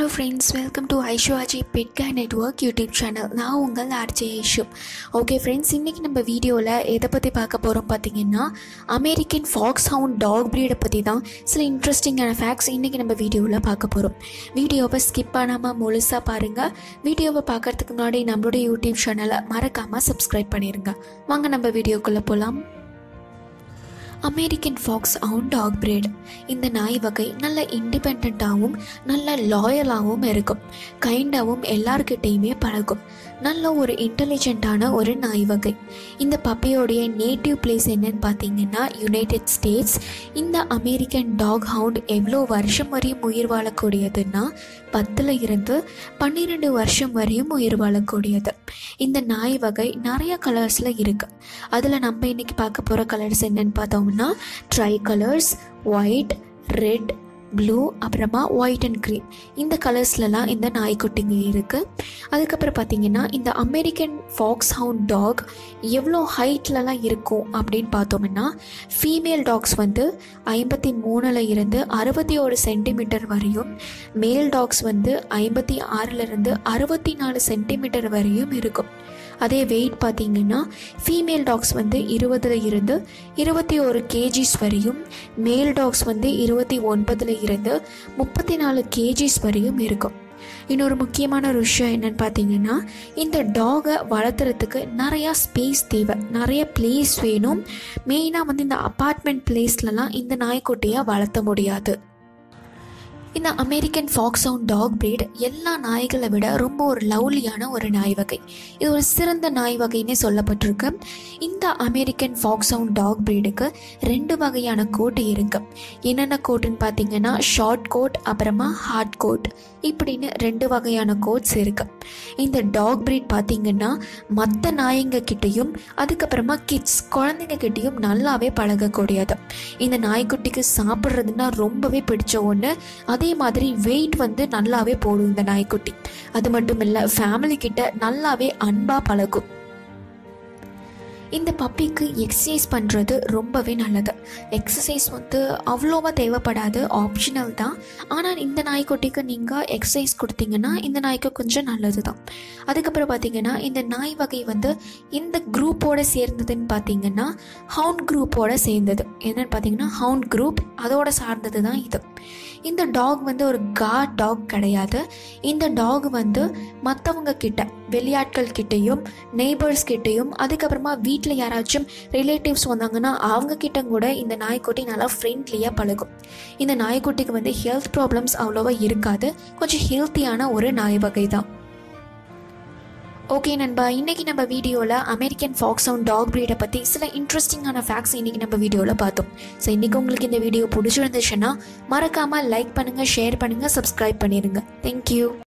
hello friends welcome to Aishu Ajay பெட்கா network YouTube channel நான் உங்கள் ஆர்ஜே ஐஷு ஓகே ஃப்ரெண்ட்ஸ் இன்றைக்கி நம்ம வீடியோவில் எதை பற்றி பார்க்க போகிறோம் பார்த்தீங்கன்னா அமெரிக்கன் ஃபாக்ஸ் ஹவுண்ட் டாக் ப்ரீடை பற்றி தான் சில இன்ட்ரெஸ்டிங்கான ஃபேக்ட்ஸ் இன்றைக்கி நம்ம வீடியோவில் பார்க்க போகிறோம் வீடியோவை ஸ்கிப் பண்ணாமல் முழுசாக பாருங்கள் வீடியோவை பார்க்குறதுக்கு முன்னாடி நம்மளுடைய யூடியூப் சேனலை மறக்காமல் சப்ஸ்கிரைப் பண்ணிடுங்க வாங்க நம்ம வீடியோக்குள்ளே போகலாம் American foxhound dog breed இந்த நாய் வகை நல்ல இண்டிபெண்ட்டாகவும் நல்ல லாயலாகவும் இருக்கும் கைண்டாகவும் எல்லார்கிட்டேயுமே பழகும் நல்ல ஒரு இன்டெலிஜென்ட்டான ஒரு நாய் வகை இந்த பப்பியோடைய நேட்டிவ் பிளேஸ் என்னன்னு பார்த்தீங்கன்னா யுனைடெட் ஸ்டேட்ஸ் இந்த அமெரிக்கன் டாக் ஹவுண்ட் எவ்வளோ வருஷம் வரையும் உயிர் வாழக்கூடியதுன்னா பத்தில் இருந்து பன்னிரெண்டு வருஷம் வரையும் உயிர் வாழக்கூடியது இந்த நாய் வகை நிறைய கலர்ஸில் இருக்குது அதில் நம்ம இன்னைக்கு பார்க்க போகிற கலர்ஸ் என்னன்னு பார்த்தோம்னா tri colours white red blue அப்புறமா ஒயிட் அண்ட் க்ரீன் இந்த கலர்ஸ்லலாம் இந்த நாய்க்குட்டிங்க இருக்குது அதுக்கப்புறம் பார்த்தீங்கன்னா இந்த அமெரிக்கன் ஃபாக்ஸ் ஹவுண்ட் டாக் எவ்வளோ ஹைட்லலாம் இருக்கும் அப்படின்னு பார்த்தோம்னா ஃபீமேல் டாக்ஸ் வந்து ஐம்பத்தி மூணில் இருந்து அறுபத்தி ஒரு சென்டிமீட்டர் வரையும் மேல் டாக்ஸ் வந்து ஐம்பத்தி ஆறிலிருந்து அறுபத்தி நாலு சென்டிமீட்டர் வரையும் இருக்கும் அதே வெயிட் பார்த்தீங்கன்னா ஃபீமேல் டாக்ஸ் வந்து இருபதுல இருந்து இருபத்தி ஒரு கேஜிஸ் வரையும் மேல் டாக்ஸ் வந்து இருபத்தி ஒன்பதுல இருந்து முப்பத்தி நாலு கேஜிஸ் வரையும் இருக்கும் இன்னொரு முக்கியமான ஒரு விஷயம் என்னன்னு பார்த்தீங்கன்னா இந்த டாகை வளர்த்துறதுக்கு நிறையா ஸ்பேஸ் தேவை நிறைய பிளேஸ் வேணும் மெயினாக வந்து இந்த அப்பார்ட்மெண்ட் பிளேஸ்லலாம் இந்த நாய்க்குட்டியை வளர்த்த முடியாது இந்த American foxhound dog breed எல்லா நாய்களை விட ரொம்ப ஒரு லவ்லியான ஒரு நாய் வகை இது ஒரு சிறந்த நாய் வகைன்னே சொல்லப்பட்டிருக்கு இந்த அமெரிக்கன் ஃபாக்ஸ் சவுண்ட் டாக் பிரீடுக்கு ரெண்டு வகையான கோட் இருக்கு என்னென்ன கோட்டுன்னு பார்த்தீங்கன்னா ஷார்ட் கோட் அப்புறமா ஹார்ட் கோட் இப்படின்னு ரெண்டு வகையான கோட்ஸ் இருக்கு இந்த டாக் பிரீட் பார்த்தீங்கன்னா மற்ற நாய்ங்க கிட்டேயும் அதுக்கப்புறமா கிட்ஸ் குழந்தைங்க கிட்டேயும் நல்லாவே பழகக்கூடியது இந்த நாய்க்குட்டிக்கு சாப்பிட்றதுன்னா ரொம்பவே பிடிச்ச ஒன்று அதே மாதிரி வெயிட் வந்து நல்லாவே போடும் இந்த நாய்க்குட்டி அது மட்டும் இல்லை ஃபேமிலி கிட்ட நல்லாவே அன்பாக பழகும் இந்த பப்பிக்கு எக்ஸசைஸ் பண்ணுறது ரொம்பவே நல்லது எக்ஸசைஸ் வந்து அவ்வளோவா தேவைப்படாது ஆப்ஷனல் தான் ஆனால் இந்த நாய்க்குட்டிக்கு நீங்கள் எக்ஸசைஸ் கொடுத்தீங்கன்னா இந்த நாய்க்கு கொஞ்சம் நல்லது தான் அதுக்கப்புறம் பார்த்தீங்கன்னா இந்த நாய் வகை வந்து இந்த குரூப்போட சேர்ந்ததுன்னு பார்த்தீங்கன்னா ஹவுண்ட் குரூப்போட சேர்ந்தது என்னன்னு பார்த்தீங்கன்னா ஹவுண்ட் குரூப் அதோட சார்ந்தது தான் இது இந்த டாக் வந்து ஒரு காட் டாக் கிடையாது இந்த டாக் வந்து மற்றவங்க கிட்ட வெளியாட்கள் கிட்டேயும் நெய்பர்ஸ் கிட்டேயும் அதுக்கப்புறமா வீட்டில் யாராச்சும் ரிலேட்டிவ்ஸ் வந்தாங்கன்னா அவங்க கிட்ட கூட இந்த நாய்க்குட்டி நல்லா ஃப்ரெண்ட்லியாக பழகும் இந்த நாய்க்குட்டிக்கு வந்து ஹெல்த் ப்ராப்ளம்ஸ் அவ்வளோவா இருக்காது கொஞ்சம் ஹெல்த்தியான ஒரு நாய் வகை தான் ஓகே நண்பா இன்றைக்கி நம்ம வீடியோவில் அமெரிக்கன் ஃபாக்ஸ் அவுண்ட் டாக் ப்ரீடை பற்றி சில இன்ட்ரெஸ்டிங்கான ஃபேக்ட்ஸ் இன்றைக்கி நம்ம வீடியோவில் பார்த்தோம் ஸோ இன்றைக்கி உங்களுக்கு இந்த வீடியோ பிடிச்சிருந்துச்சுன்னா மறக்காமல் லைக் பண்ணுங்கள் ஷேர் பண்ணுங்கள் சப்ஸ்கிரைப் பண்ணிடுங்க தேங்க்யூ